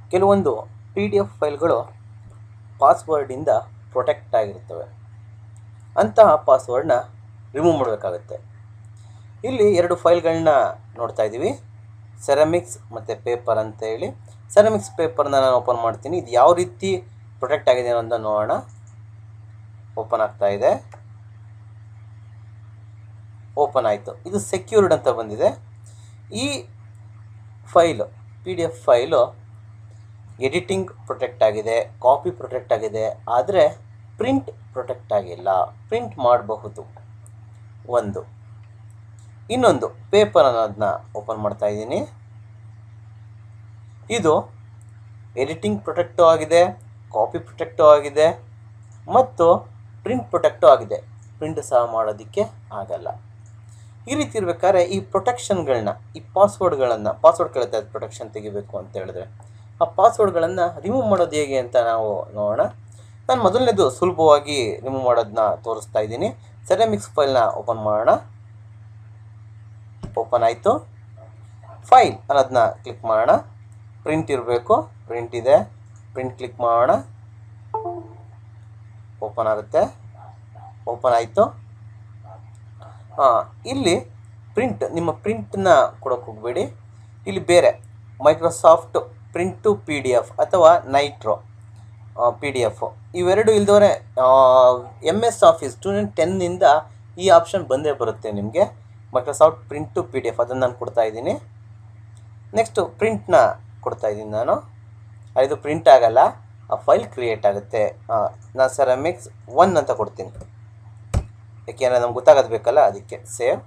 ಕೆಲವೊಂದು P D F ಫೈಲ್ಗಳು ಪಾಸ್ವರ್ಡಿಂದ protect ಆಗಿರ್ತವೆ ಅಂತಹ ಪಾಸ್ವರ್ಡ್ನ ರಿಮೂವ್ ಮಾಡಬೇಕಾಗುತ್ತೆ ಇಲ್ಲಿ ಎರಡು ಫೈಲ್ಗಳನ್ನ ನೋಡ್ತಾ ಇದ್ದೀವಿ ಸೆರಮಿಕ್ಸ್ ಮತ್ತು ಪೇಪರ್ ಅಂತ ಹೇಳಿ ಸೆರಮಿಕ್ಸ್ ಪೇಪರ್ನ ನಾನು ಓಪನ್ ಮಾಡ್ತೀನಿ ಇದು ಯಾವ ರೀತಿ ಪ್ರೊಟೆಕ್ಟ್ ಆಗಿದೆ ಅಂತ ನೋಡೋಣ ಓಪನ್ ಆಗ್ತಾ ಇದೆ ಓಪನ್ ಆಯಿತು ಇದು ಸೆಕ್ಯೂರ್ಡ್ ಅಂತ ಬಂದಿದೆ ಈ file P D F file editing protect ಆಗಿದೆ ಕಾಪಿ ಪ್ರೊಟೆಕ್ಟ್ ಆಗಿದೆ ಆದರೆ ಪ್ರಿಂಟ್ ಪ್ರೊಟೆಕ್ಟ್ ಆಗಿಲ್ಲ ಪ್ರಿಂಟ್ ಮಾಡಬಹುದು ಒಂದು ಇನ್ನೊಂದು ಪೇಪರ್ ಅನ್ನೋದನ್ನ ಓಪನ್ ಮಾಡ್ತಾ ಇದ್ದೀನಿ ಇದು ಎಡಿಟಿಂಗ್ ಪ್ರೊಟೆಕ್ಟು ಆಗಿದೆ ಕಾಪಿ ಪ್ರೊಟೆಕ್ಟು ಆಗಿದೆ ಮತ್ತು ಪ್ರಿಂಟ್ ಪ್ರೊಟೆಕ್ಟು ಆಗಿದೆ ಪ್ರಿಂಟ್ ಸಹ ಮಾಡೋದಕ್ಕೆ ಆಗಲ್ಲ ಈ ರೀತಿ ಇರ್ಬೇಕಾದ್ರೆ ಈ ಪ್ರೊಟೆಕ್ಷನ್ಗಳನ್ನ ಈ ಪಾಸ್ವರ್ಡ್ಗಳನ್ನು ಪಾಸ್ವರ್ಡ್ ಕೇಳುತ್ತೆ ಪ್ರೊಟೆಕ್ಷನ್ ತೆಗಿಬೇಕು ಅಂತ ಹೇಳಿದ್ರೆ ಆ ಪಾಸ್ವರ್ಡ್ಗಳನ್ನು ರಿಮೂವ್ ಮಾಡೋದು ಹೇಗೆ ಅಂತ ನಾವು ನೋಡೋಣ ನಾನು ಮೊದಲನೇದು ಸುಲಭವಾಗಿ ರಿಮೂವ್ ಮಾಡೋದನ್ನ ತೋರಿಸ್ತಾ ಇದ್ದೀನಿ ಸೆರಾಮಿಕ್ಸ್ ಫೈಲ್ನ ಓಪನ್ ಮಾಡೋಣ ಓಪನ್ ಆಯಿತು ಫೈಲ್ ಅನ್ನೋದನ್ನ ಕ್ಲಿಕ್ ಮಾಡೋಣ ಪ್ರಿಂಟ್ ಇರಬೇಕು ಪ್ರಿಂಟ್ ಇದೆ ಪ್ರಿಂಟ್ ಕ್ಲಿಕ್ ಮಾಡೋಣ ಓಪನ್ ಆಗುತ್ತೆ ಓಪನ್ ಆಯಿತು ಹಾಂ ಇಲ್ಲಿ ಪ್ರಿಂಟ್ ನಿಮ್ಮ ಪ್ರಿಂಟನ್ನ ಕೊಡೋಕೆ ಹೋಗಬೇಡಿ ಇಲ್ಲಿ ಬೇರೆ Microsoft print to P D F ಅಥವಾ ನೈಟ್ರೋ ಪಿ ಡಿ ಎಫ್ ಇವೆರಡು ಇಲ್ದವರೆ ಎಮ್ ಎಸ್ ಆಫೀಸ್ ಸ್ಟೂಡೆಂಟ್ ಟೆನ್ನಿಂದ ಈ ಆಪ್ಷನ್ ಬಂದೇ ಬರುತ್ತೆ ನಿಮಗೆ Microsoft print to P D F ಅದನ್ನು ನಾನು ಕೊಡ್ತಾ ಇದ್ದೀನಿ ನೆಕ್ಸ್ಟು ಪ್ರಿಂಟ್ನ ಕೊಡ್ತಾ ಇದ್ದೀನಿ ನಾನು ಇದು ಪ್ರಿಂಟ್ ಆಗಲ್ಲ ಆ ಫೈಲ್ ಕ್ರಿಯೇಟ್ ಆಗುತ್ತೆ ನಾನು ಸೆರಾಮಿಕ್ಸ್ ಒನ್ ಅಂತ ಕೊಡ್ತೀನಿ ಯಾಕೆಂದರೆ ನಮ್ಗೆ ಗೊತ್ತಾಗೋದು ಬೇಕಲ್ಲ ಅದಕ್ಕೆ ಸೇವ್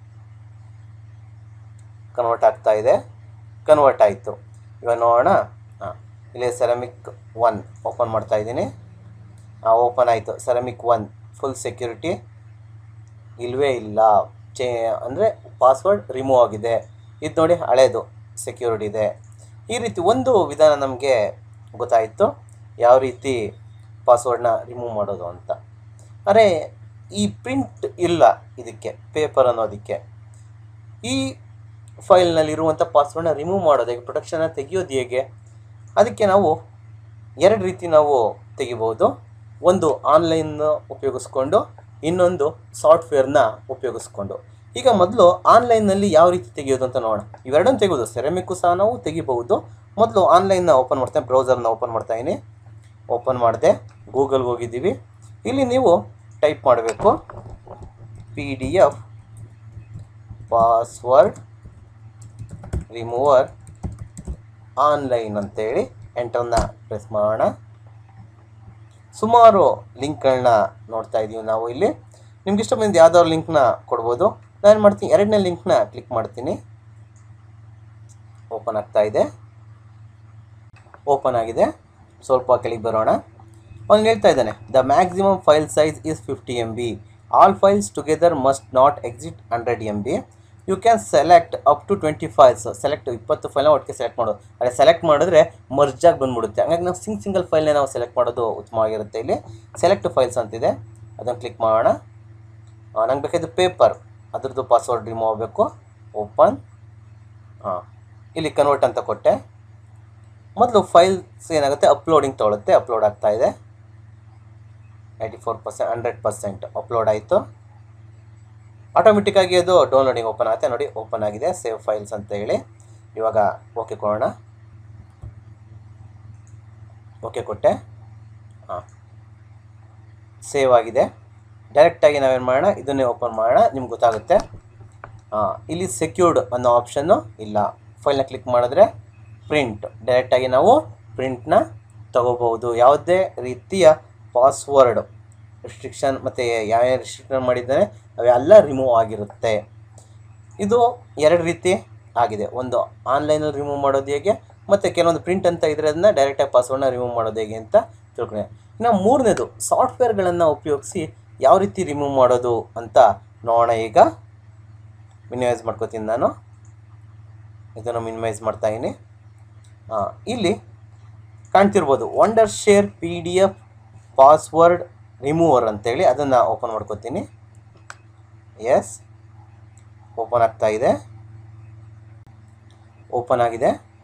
ಕನ್ವರ್ಟ್ ಆಗ್ತಾ ಇದೆ ಕನ್ವರ್ಟ್ ಆಯಿತು ಇವಾಗ ನೋಡೋಣ ಹಾಂ ಇಲ್ಲಿ ಸೆರಾಮಿಕ್ ಒನ್ ಓಪನ್ ಮಾಡ್ತಾ ಇದ್ದೀನಿ ಹಾಂ ಓಪನ್ ಆಯಿತು ಸೆರಾಮಿಕ್ ಒನ್ ಫುಲ್ ಸೆಕ್ಯೂರಿಟಿ ಇಲ್ಲವೇ ಇಲ್ಲ ಚೇ ಅಂದರೆ ಪಾಸ್ವರ್ಡ್ ರಿಮೂವ್ ಆಗಿದೆ ಇದು ನೋಡಿ ಹಳೇದು ಸೆಕ್ಯೂರ್ಡ್ ಇದೆ ಈ ರೀತಿ ಒಂದು ವಿಧಾನ ನಮಗೆ ಗೊತ್ತಾಯಿತು ಯಾವ ರೀತಿ ಪಾಸ್ವರ್ಡ್ನ ರಿಮೂವ್ ಮಾಡೋದು ಅಂತ ಅರೆ ಈ ಪ್ರಿಂಟ್ ಇಲ್ಲ ಇದಕ್ಕೆ ಪೇಪರ್ ಅನ್ನೋದಕ್ಕೆ ಈ ಫೈಲ್ನಲ್ಲಿರುವಂಥ ಪಾಸ್ವರ್ಡ್ನ ರಿಮೂವ್ ಮಾಡೋದು ಹೇಗೆ ಪ್ರೊಟೆಕ್ಷನ್ನ ತೆಗೆಯೋದು ಹೇಗೆ ಅದಕ್ಕೆ ನಾವು ಎರಡು ರೀತಿ ನಾವು ತೆಗಿಬೋದು ಒಂದು ಆನ್ಲೈನ್ ಉಪಯೋಗಿಸ್ಕೊಂಡು ಇನ್ನೊಂದು ಸಾಫ್ಟ್ವೇರ್ನ ಉಪಯೋಗಿಸ್ಕೊಂಡು ಈಗ ಮೊದಲು ಆನ್ಲೈನ್ನಲ್ಲಿ ಯಾವ ರೀತಿ ತೆಗೆಯೋದು ಅಂತ ನೋಡೋಣ ಇವೆರಡನ್ನು ತೆಗೆಯೋದು ಸೆರೆಮಿಕ್ಕು ಸಹ ನಾವು ತೆಗಿಬಹುದು ಮೊದಲು ಆನ್ಲೈನ್ನ ಓಪನ್ ಮಾಡ್ತೇನೆ ಬ್ರೌಸರ್ನ ಓಪನ್ ಮಾಡ್ತಾಯಿನಿ ಓಪನ್ ಮಾಡಿದೆ ಗೂಗಲ್ಗೆ ಹೋಗಿದ್ದೀವಿ ಇಲ್ಲಿ ನೀವು ಟೈಪ್ ಮಾಡಬೇಕು P D F password remover online ಅಂತೇಳಿ ಎಂಟರ್ನ ಪ್ರೆಸ್ ಮಾಡೋಣ ಸುಮಾರು ಲಿಂಕ್ಗಳನ್ನ ನೋಡ್ತಾ ಇದ್ದೀವಿ ನಾವು ಇಲ್ಲಿ ನಿಮ್ಗೆ ಇಷ್ಟ ಬಂದು ಯಾವ್ದಾದ್ರು ಲಿಂಕ್ನ ಕೊಡ್ಬೋದು ನಾನು ಮಾಡ್ತೀನಿ ಎರಡನೇ ಲಿಂಕ್ನ ಕ್ಲಿಕ್ ಮಾಡ್ತೀನಿ ಓಪನ್ ಆಗ್ತಾ ಇದೆ ಓಪನ್ ಆಗಿದೆ ಸ್ವಲ್ಪ ಕೆಳಗೆ ಬರೋಣ ಅವ್ನು ಹೇಳ್ತಾ ಇದ್ದಾನೆ the maximum file size is fifty M B all files together must not exit hundred M B you can select up to twenty files select ಇಪ್ಪತ್ತು ಫೈಲ್ನ ಒಟ್ಟಿಗೆ ಸೆಲೆಕ್ಟ್ ಮಾಡೋದು ಅದೇ ಸೆಲೆಕ್ಟ್ ಮಾಡಿದ್ರೆ ಮರ್ಜಾಗಿ ಬಂದ್ಬಿಡುತ್ತೆ ಹಂಗಾಗಿ ನಾವು ಸಿಂಗ್ ಸಿಂಗಲ್ ಫೈಲ್ನೇ ನಾವು ಸೆಲೆಕ್ಟ್ ಮಾಡೋದು ಉತ್ತಮವಾಗಿರುತ್ತೆ ಇಲ್ಲಿ ಸೆಲೆಕ್ಟ್ ಫೈಲ್ಸ್ ಅಂತಿದೆ ಅದನ್ನು ಕ್ಲಿಕ್ ಮಾಡೋಣ ನಂಗೆ ಬೇಕಾದ ಪೇಪರ್ ಅದ್ರದ್ದು ಪಾಸ್ವರ್ಡ್ ರಿಮೂವ್ ಆಗಬೇಕು ಓಪನ್ ಹಾಂ ಇಲ್ಲಿ ಕನ್ವರ್ಟ್ ಅಂತ ಕೊಟ್ಟೆ ಮೊದಲು ಫೈಲ್ಸ್ ಏನಾಗುತ್ತೆ ಅಪ್ಲೋಡಿಂಗ್ ತೊಗೊಳುತ್ತೆ ಅಪ್ಲೋಡ್ ಆಗ್ತಾ ಇದೆ eighty four percent hundred percent upload ಆಯಿತು ಆಟೋಮೆಟಿಕ್ಕಾಗಿ ಅದು ಡೌನ್ಲೋಡಿಂಗ್ ಓಪನ್ ಆಗುತ್ತೆ ನೋಡಿ ಓಪನ್ ಆಗಿದೆ ಸೇವ್ ಫೈಲ್ಸ್ ಅಂತ ಹೇಳಿ ಇವಾಗ ಓಕೆ ಕೊಡೋಣ ಓಕೆ ಕೊಟ್ಟೆ ಹಾಂ ಸೇವ್ ಆಗಿದೆ ಡೈರೆಕ್ಟಾಗಿ ನಾವೇನು ಮಾಡೋಣ ಇದನ್ನೇ ಓಪನ್ ಮಾಡೋಣ ನಿಮ್ಗೆ ಗೊತ್ತಾಗುತ್ತೆ ಹಾಂ ಇಲ್ಲಿ ಸೆಕ್ಯೂರ್ಡ್ ಅನ್ನೋ ಆಪ್ಷನ್ನು ಇಲ್ಲ ಫೈಲ್ನ ಕ್ಲಿಕ್ ಮಾಡಿದ್ರೆ ಪ್ರಿಂಟ್ ಡೈರೆಕ್ಟಾಗಿ ನಾವು ಪ್ರಿಂಟ್ನ ತಗೋಬಹುದು ಯಾವುದೇ ರೀತಿಯ ಪಾಸ್ವರ್ಡ್ ರಿಸ್ಟ್ರಿಕ್ಷನ್ ಮತ್ತು ಯಾವ್ಯಾವ ರಿಸ್ಟ್ರಿಕ್ಷನ್ ಮಾಡಿದ್ದಾನೆ ಅವೆಲ್ಲ ರಿಮೂವ್ ಆಗಿರುತ್ತೆ ಇದು ಎರಡು ರೀತಿ ಆಗಿದೆ ಒಂದು ಆನ್ಲೈನಲ್ಲಿ ರಿಮೂವ್ ಮಾಡೋದು ಹೇಗೆ ಮತ್ತು ಕೆಲವೊಂದು ಪ್ರಿಂಟ್ ಅಂತ ಇದ್ರೆ ಅದನ್ನ ಡೈರೆಕ್ಟಾಗಿ ಪಾಸ್ವರ್ಡ್ನ ರಿಮೂವ್ ಮಾಡೋದು ಹೇಗೆ ಅಂತ ತಿಳ್ಕೊಂಡೆ ಇನ್ನು ಮೂರನೇದು ಸಾಫ್ಟ್ವೇರ್ಗಳನ್ನು ಉಪಯೋಗಿಸಿ ಯಾವ ರೀತಿ ರಿಮೂವ್ ಮಾಡೋದು ಅಂತ ನೋಡೋಣ ಈಗ ಮಿನಿಮೈಸ್ ಮಾಡ್ಕೋತೀನಿ ನಾನು ಇದನ್ನು ಮಿನಿಮೈಸ್ ಮಾಡ್ತಾಯಿನಿ ಇಲ್ಲಿ ಕಾಣ್ತಿರ್ಬೋದು Wondershare P D F password remover ಅಂತೇಳಿ ಅದನ್ನು ಓಪನ್ ಮಾಡ್ಕೋತೀನಿ ಎಸ್ ಓಪನ್ ಆಗ್ತಾ ಇದೆ ಓಪನ್ ಆಗಿದೆ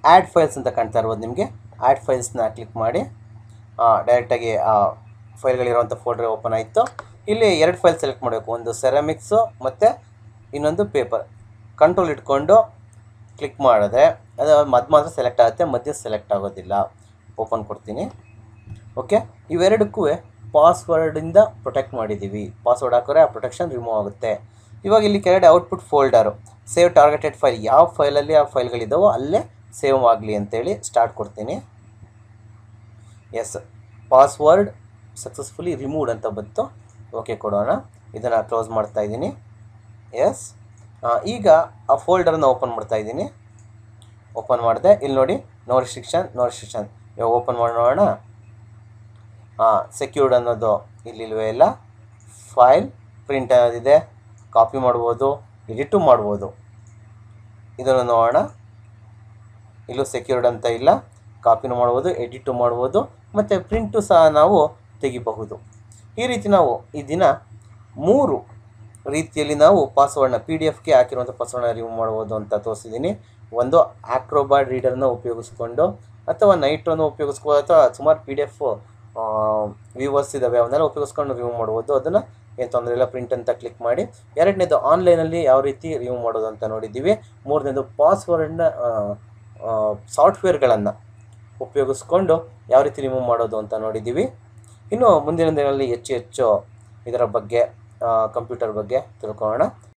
ಆ್ಯಡ್ ಫೈಲ್ಸ್ ಅಂತ ಕಾಣ್ತಾ ಇರ್ಬೋದು ನಿಮಗೆ ಆ್ಯಡ್ ಫೈಲ್ಸ್ನ ಕ್ಲಿಕ್ ಮಾಡಿ ಡೈರೆಕ್ಟಾಗಿ ಆ ಫೈಲ್ಗಳಿರುವಂಥ ಫೋಲ್ಡರ್ ಓಪನ್ ಆಯಿತು ಇಲ್ಲಿ ಎರಡು ಫೈಲ್ ಸೆಲೆಕ್ಟ್ ಮಾಡಬೇಕು ಒಂದು ಸೆರಾಮಿಕ್ಸು ಮತ್ತು ಇನ್ನೊಂದು ಪೇಪರ್ ಕಂಟ್ರೋಲ್ ಇಟ್ಕೊಂಡು ಕ್ಲಿಕ್ ಮಾಡಿದ್ರೆ ಅದು ಮಧ್ಯ ಮಾತ್ರ ಸೆಲೆಕ್ಟ್ ಆಗುತ್ತೆ ಮಧ್ಯ ಸೆಲೆಕ್ಟ್ ಆಗೋದಿಲ್ಲ ಓಪನ್ ಕೊಡ್ತೀನಿ ಓಕೆ ಇವೆರಡಕ್ಕೂ ಪಾಸ್ವರ್ಡಿಂದ ಪ್ರೊಟೆಕ್ಟ್ ಮಾಡಿದ್ದೀವಿ ಪಾಸ್ವರ್ಡ್ ಹಾಕಿದ್ರೆ ಆ ಪ್ರೊಟೆಕ್ಷನ್ ರಿಮೂವ್ ಆಗುತ್ತೆ ಇವಾಗ ಇಲ್ಲಿ ಕೆಳಗಡೆ output folder save targeted file ಯಾವ ಫೈಲಲ್ಲಿ ಆ ಫೈಲ್ಗಳಿದ್ದಾವೋ ಅಲ್ಲೇ ಸೇವ್ ಆಗಲಿ ಅಂತೇಳಿ ಸ್ಟಾರ್ಟ್ ಕೊಡ್ತೀನಿ ಎಸ್ ಪಾಸ್ವರ್ಡ್ ಸಕ್ಸಸ್ಫುಲಿ ರಿಮೂವ್ಡ್ ಅಂತ ಬಂತು ಓಕೆ ಕೊಡೋಣ ಇದನ್ನು ಕ್ಲೋಸ್ ಮಾಡ್ತಾ ಇದ್ದೀನಿ ಎಸ್ ಈಗ ಆ ಫೋಲ್ಡರನ್ನು ಓಪನ್ ಮಾಡ್ತಾ ಇದ್ದೀನಿ ಓಪನ್ ಮಾಡಿದೆ ಇಲ್ಲಿ ನೋಡಿ ನೋ ರಿಸ್ಟ್ರಿಕ್ಷನ್ ನೋ ರಿಸ್ಟ್ರಿಕ್ಷನ್ ಇವಾಗ ಓಪನ್ ಮಾಡಿ ನೋಡೋಣ ಹಾಂ ಸೆಕ್ಯೂರ್ಡ್ ಅನ್ನೋದು ಇಲ್ಲಿ ಇಲ್ವೇ ಇಲ್ಲ ಫೈಲ್ ಪ್ರಿಂಟ್ ಅನ್ನೋದಿದೆ ಕಾಪಿ ಮಾಡ್ಬೋದು ಎಡಿಟು ಮಾಡ್ಬೋದು ಇದನ್ನು ನೋಡೋಣ ಇಲ್ಲೂ ಸೆಕ್ಯೂರ್ಡ್ ಅಂತ ಇಲ್ಲ ಕಾಪಿನೂ ಮಾಡ್ಬೋದು ಎಡಿಟು ಮಾಡ್ಬೋದು ಮತ್ತು ಪ್ರಿಂಟು ಸಹ ನಾವು ತೆಗಿಬಹುದು ಈ ರೀತಿ ನಾವು ಈ ದಿನ ಮೂರು ರೀತಿಯಲ್ಲಿ ನಾವು ಪಾಸ್ವರ್ಡ್ನ ಪಿ ಡಿ ಎಫ್ಗೆ ಹಾಕಿರುವಂಥ ಪಾಸ್ವರ್ಡ್ನ ರಿಮೂವ್ ಮಾಡ್ಬೋದು ಅಂತ ತೋರಿಸಿದ್ದೀನಿ ಒಂದು ಆಕ್ರೋಬಾಟ್ ರೀಡರ್ನ ಉಪಯೋಗಿಸ್ಕೊಂಡು ಅಥವಾ ನೈಟ್ರನ್ನು ಉಪಯೋಗಿಸ್ಬೋದು ಅಥವಾ ಸುಮಾರು ಪಿ ಡಿ ಎಫ್ ವ್ಯೂವರ್ಸ್ ಇದ್ದಾವೆ ಅವನ್ನೆಲ್ಲ ಉಪಯೋಗಿಸ್ಕೊಂಡು ರಿಮೂವ್ ಮಾಡ್ಬೋದು ಅದನ್ನು ಏನು ತೊಂದರೆ ಇಲ್ಲ ಪ್ರಿಂಟ್ ಅಂತ ಕ್ಲಿಕ್ ಮಾಡಿ ಎರಡನೇದು ಆನ್ಲೈನಲ್ಲಿ ಯಾವ ರೀತಿ ರಿಮೂವ್ ಮಾಡೋದು ಅಂತ ನೋಡಿದ್ದೀವಿ ಮೂರನೇದು ಪಾಸ್ವರ್ಡ್ನ ಸಾಫ್ಟ್ವೇರ್ಗಳನ್ನು ಉಪಯೋಗಿಸ್ಕೊಂಡು ಯಾವ ರೀತಿ ರಿಮೂವ್ ಮಾಡೋದು ಅಂತ ನೋಡಿದ್ದೀವಿ ಇನ್ನು ಮುಂದಿನ ದಿನಗಳಲ್ಲಿ ಹೆಚ್ಚು ಹೆಚ್ಚು ಇದರ ಬಗ್ಗೆ ಕಂಪ್ಯೂಟರ್ ಬಗ್ಗೆ ತಿಳ್ಕೊಳ್ಳೋಣ